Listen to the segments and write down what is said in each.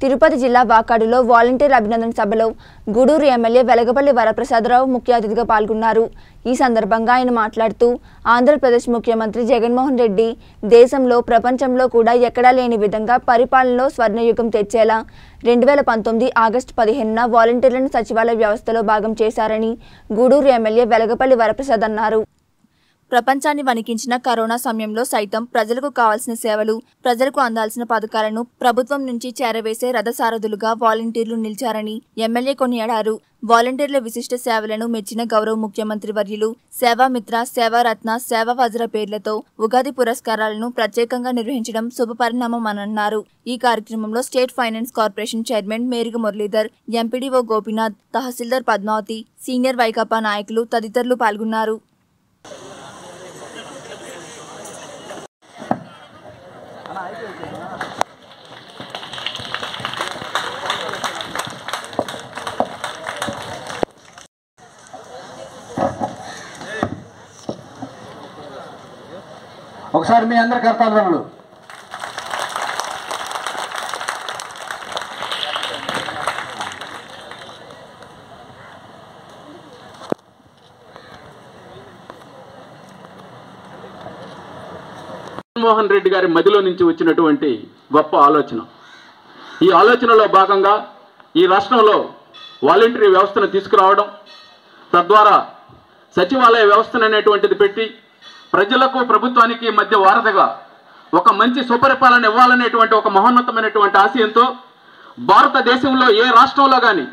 తిరుపతి జిల్లా వాకాడులో వాలంటీర్ అభినందన సభలో గూడూరు ఎమ్మెల్యే వెలగపల్లి వరప్రసాదరావు ముఖ్య అతిథిగా పాల్గొన్నారు ఈ సందర్భంగా ఆయన మాట్లాడుతూ ఆంధ్రప్రదేశ్ ముఖ్యమంత్రి జగన్మోహన్ రెడ్డి దేశంలో ప్రపంచంలో కూడా ఎక్కడా లేని విధంగా పరిపాలనలో స్వర్ణయుగం తెచ్చేలా రెండు వేల పంతొమ్మిది ఆగస్టు పదిహేనున వాలంటీర్లను సచివాలయ వ్యవస్థలో భాగం చేశారని గూడూరు ఎమ్మెల్యే వెలగపల్లి వరప్రసాద్ అన్నారు ప్రపంచాన్ని వణికించిన కరోనా సమయంలో సైతం ప్రజలకు కావాల్సిన సేవలు ప్రజలకు అందాల్సిన పథకాలను ప్రభుత్వం నుంచి చేరవేసే రథసారథులుగా వాలంటీర్లు నిలిచారని ఎమ్మెల్యే కొనియాడారు వాలంటీర్ల విశిష్ట సేవలను మెచ్చిన గౌరవ ముఖ్యమంత్రి వర్యులు సేవామిత్ర సేవారత్న సేవా వజ్ర పేర్లతో ఉగాది పురస్కారాలను ప్రత్యేకంగా నిర్వహించడం శుభపరిణామం అని అన్నారు ఈ కార్యక్రమంలో state finance corporation chairman Meruga Muralidhar MPDO Gopinath tahsildar Padmavathi senior వైకాపా నాయకులు తదితరులు పాల్గొన్నారు ఒకసారి మీ అందరి కర్తాంధ్రములు జగన్మోహన్ రెడ్డి గారి మదిలో నుంచి వచ్చినటువంటి గొప్ప ఆలోచన ఈ ఆలోచనలో భాగంగా ఈ రాష్ట్రంలో వాలంటరీ వ్యవస్థను తీసుకురావడం తద్వారా సచివాలయ వ్యవస్థను అనేటువంటిది పెట్టి ప్రజలకు ప్రభుత్వానికి మధ్య వారధిగా ఒక మంచి సుపరిపాలన ఇవ్వాలనేటువంటి ఒక మహోన్నతమైనటువంటి ఆశయంతో భారతదేశంలో ఏ రాష్ట్రంలో కానీ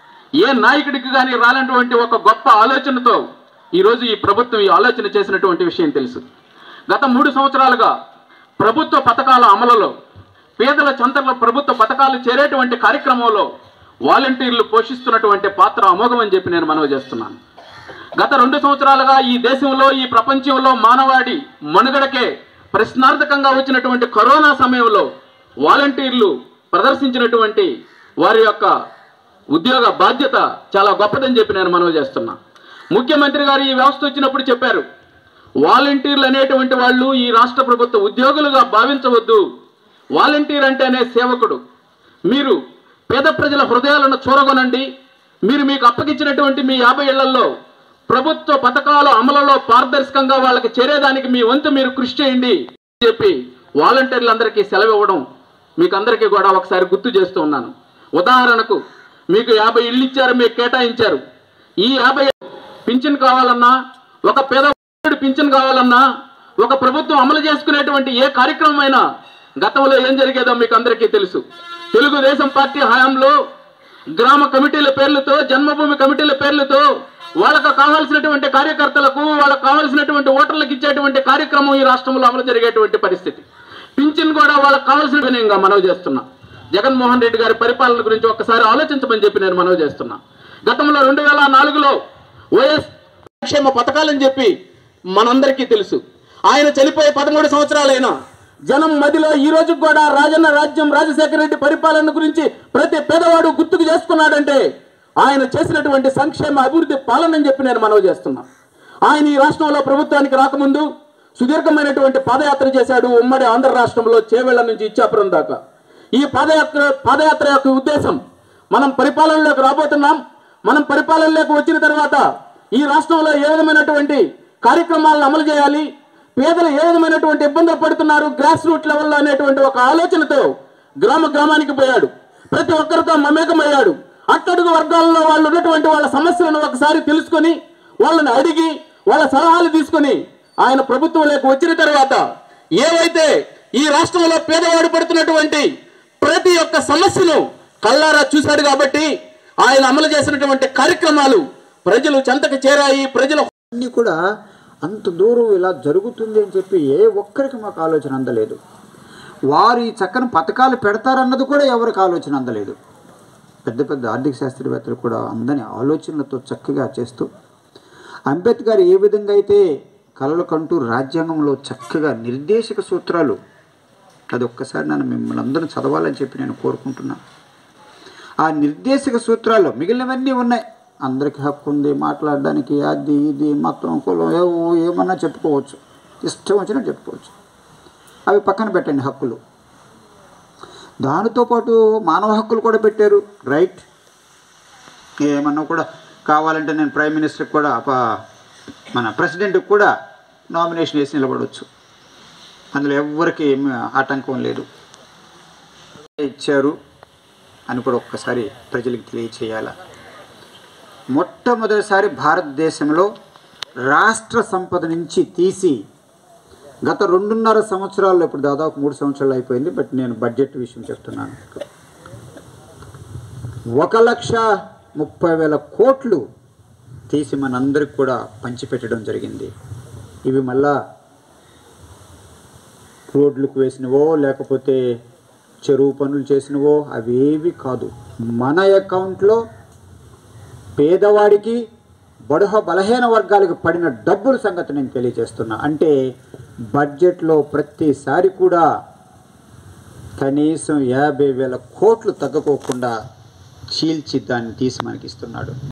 ఏ నాయకుడికి కానీ రానటువంటి ఒక గొప్ప ఆలోచనతో ఈరోజు ఈ ప్రభుత్వం ఈ ఆలోచన చేసినటువంటి విషయం తెలుసు గత మూడు సంవత్సరాలుగా ప్రభుత్వ పథకాల అమలులో పేదల చెంతల్లో ప్రభుత్వ పథకాలు చేరేటువంటి కార్యక్రమంలో వాలంటీర్లు పోషిస్తున్నటువంటి పాత్ర అమోఘమని చెప్పి నేను మనవి చేస్తున్నాను గత రెండు సంవత్సరాలుగా ఈ దేశంలో ఈ ప్రపంచంలో మానవాడి మనుగడకే ప్రశ్నార్థకంగా వచ్చినటువంటి కరోనా సమయంలో వాలంటీర్లు ప్రదర్శించినటువంటి వారి యొక్క ఉద్యోగ బాధ్యత చాలా గొప్పదని చెప్పి నేను మనవి చేస్తున్నా ముఖ్యమంత్రి గారు ఈ వ్యవస్థ వచ్చినప్పుడు చెప్పారు వాలంటీర్లు అనేటువంటి వాళ్ళు ఈ రాష్ట్ర ప్రభుత్వ ఉద్యోగులుగా భావించవద్దు వాలంటీర్ అంటేనే సేవకుడు మీరు పేద ప్రజల హృదయాలను చూరగొనండి మీరు మీకు అప్పగించినటువంటి మీ యాభై ఏళ్లలో ప్రభుత్వ పథకాల అమలులో పారదర్శకంగా వాళ్ళకి చేరేదానికి మీ వంతు మీరు కృషి చేయండి అని చెప్పి వాలంటీర్లందరికీ సెలవు ఇవ్వడం మీకు అందరికీ కూడా ఒకసారి గుర్తు చేస్తూ ఉన్నాను ఉదాహరణకు మీకు యాభై ఇళ్ళు ఇచ్చారు మీకు కేటాయించారు ఈ యాభై పింఛన్ కావాలన్నా ఒక పేద పింఛన్ కావాలన్నా ఒక ప్రభుత్వం అమలు చేసుకునేటువంటి ఏ కార్యక్రమం అయినా గతంలో ఏం జరిగేదో మీకు అందరికీ తెలుసు తెలుగుదేశం పార్టీ హయాంలో గ్రామ కమిటీల పేర్లతో జన్మభూమి కమిటీల పేర్లతో వాళ్ళకు కావాల్సినటువంటి కార్యకర్తలకు వాళ్ళకు కావాల్సినటువంటి ఓటర్లకు ఇచ్చేటువంటి కార్యక్రమం ఈ రాష్ట్రంలో అమలు జరిగేటువంటి పరిస్థితి పింఛన్ కూడా వాళ్ళకి కావాల్సిన వినయంగా మనవి చేస్తున్నా జగన్మోహన్ రెడ్డి గారి పరిపాలన గురించి ఒక్కసారి ఆలోచించమని చెప్పి నేను మనవి చేస్తున్నా గతంలో రెండు వేల నాలుగులో వైఎస్ సంక్షేమ పథకాలని చెప్పి మనందరికీ తెలుసు ఆయన చనిపోయి పదమూడు సంవత్సరాలైనా జనం మదిలో ఈ రోజు కూడా రాజన్న రాజ్యం రాజశేఖర రెడ్డి పరిపాలన గురించి ప్రతి పేదవాడు గుర్తుకు చేసుకున్నాడంటే ఆయన చేసినటువంటి సంక్షేమ అభివృద్ధి పాలనని చెప్పి నేను మనవి చేస్తున్నా ఆయన ఈ రాష్ట్రంలో ప్రభుత్వానికి రాకముందు సుదీర్ఘమైనటువంటి పాదయాత్ర చేశాడు ఉమ్మడి ఆంధ్ర రాష్ట్రంలో చేవెళ్ల నుంచి ఇచ్చాపురం దాకా ఈ పాదయాత్ర పాదయాత్ర యొక్క ఉద్దేశం మనం పరిపాలనలోకి రాబోతున్నాం మనం పరిపాలనలోకి వచ్చిన తర్వాత ఈ రాష్ట్రంలో ఏ విధమైనటువంటి కార్యక్రమాలను అమలు చేయాలి పేదలు ఏ విధమైనటువంటి ఇబ్బందులు పడుతున్నారు గ్రాస్ రూట్ లెవెల్లో అనేటువంటి ఒక ఆలోచనతో గ్రామ గ్రామానికి పోయాడు ప్రతి ఒక్కరితో మమేకమయ్యాడు అట్టడుగు వర్గాల్లో వాళ్ళు ఉన్నటువంటి వాళ్ళ సమస్యలను ఒకసారి తెలుసుకొని వాళ్ళని అడిగి వాళ్ళ సలహాలు తీసుకొని ఆయన ప్రభుత్వంలోకి వచ్చిన తర్వాత ఏవైతే ఈ రాష్ట్రంలో పేదవాడు పడుతున్నటువంటి ప్రతి ఒక్క సమస్యను కల్లారా చూశాడు కాబట్టి ఆయన అమలు చేసినటువంటి కార్యక్రమాలు ప్రజలు చెంతకు చేరాయి ప్రజల అన్నీ కూడా అంత దూరం ఇలా జరుగుతుంది అని చెప్పి ఏ ఒక్కరికి మాకు ఆలోచన అందలేదు వారు ఈ చక్కని పథకాలు పెడతారన్నది కూడా ఎవరికి ఆలోచన అందలేదు పెద్ద పెద్ద ఆర్థిక శాస్త్రవేత్తలు కూడా అందని ఆలోచనలతో చక్కగా చేస్తూ అంబేద్కర్ ఏ విధంగా అయితే కలలు కంటూ రాజ్యాంగంలో చక్కగా నిర్దేశక సూత్రాలు అది ఒక్కసారి నన్ను మిమ్మల్ని అందరూ చదవాలని చెప్పి నేను కోరుకుంటున్నాను ఆ నిర్దేశక సూత్రాలు మిగిలినవన్నీ ఉన్నాయి అందరికీ హక్కు ఉంది మాట్లాడడానికి అది ఇది మతం కులం ఏవో ఏమన్నా చెప్పుకోవచ్చు ఇష్టం వచ్చినట్టు చెప్పుకోవచ్చు అవి పక్కన పెట్టండి హక్కులు దానితో పాటు మానవ హక్కులు కూడా పెట్టారు రైట్ ఏమన్నా కూడా కావాలంటే నేను ప్రైమ్ మినిస్టర్కి కూడా ప- మన ప్రెసిడెంట్కి కూడా నామినేషన్ వేసి నిలబడవచ్చు అందులో ఎవ్వరికి ఏమి ఆటంకం లేదు ఇచ్చారు అని కూడా ఒక్కసారి ప్రజలకు తెలియచేయాల మొట్టమొదటిసారి భారతదేశంలో రాష్ట్ర సంపద నుంచి తీసి గత రెండున్నర సంవత్సరాల్లో ఇప్పుడు దాదాపు మూడు సంవత్సరాలు అయిపోయింది బట్ నేను బడ్జెట్ విషయం చెప్తున్నాను ఒక లక్ష ముప్పై వేల కోట్లు తీసి మనందరికి కూడా పంచిపెట్టడం జరిగింది ఇవి మళ్ళా రోడ్లకు వేసినవో లేకపోతే చెరువు పనులు చేసినవో అవేవి కాదు మన అకౌంట్లో పేదవాడికి బడుహ బలహీన వర్గాలకు పడిన డబ్బుల సంగతి నేను తెలియజేస్తున్నా అంటే బడ్జెట్లో ప్రతిసారి కూడా కనీసం యాభై వేల కోట్లు తగ్గకోకుండా చీల్చి దాన్ని తీసి మనకి ఇస్తున్నాడు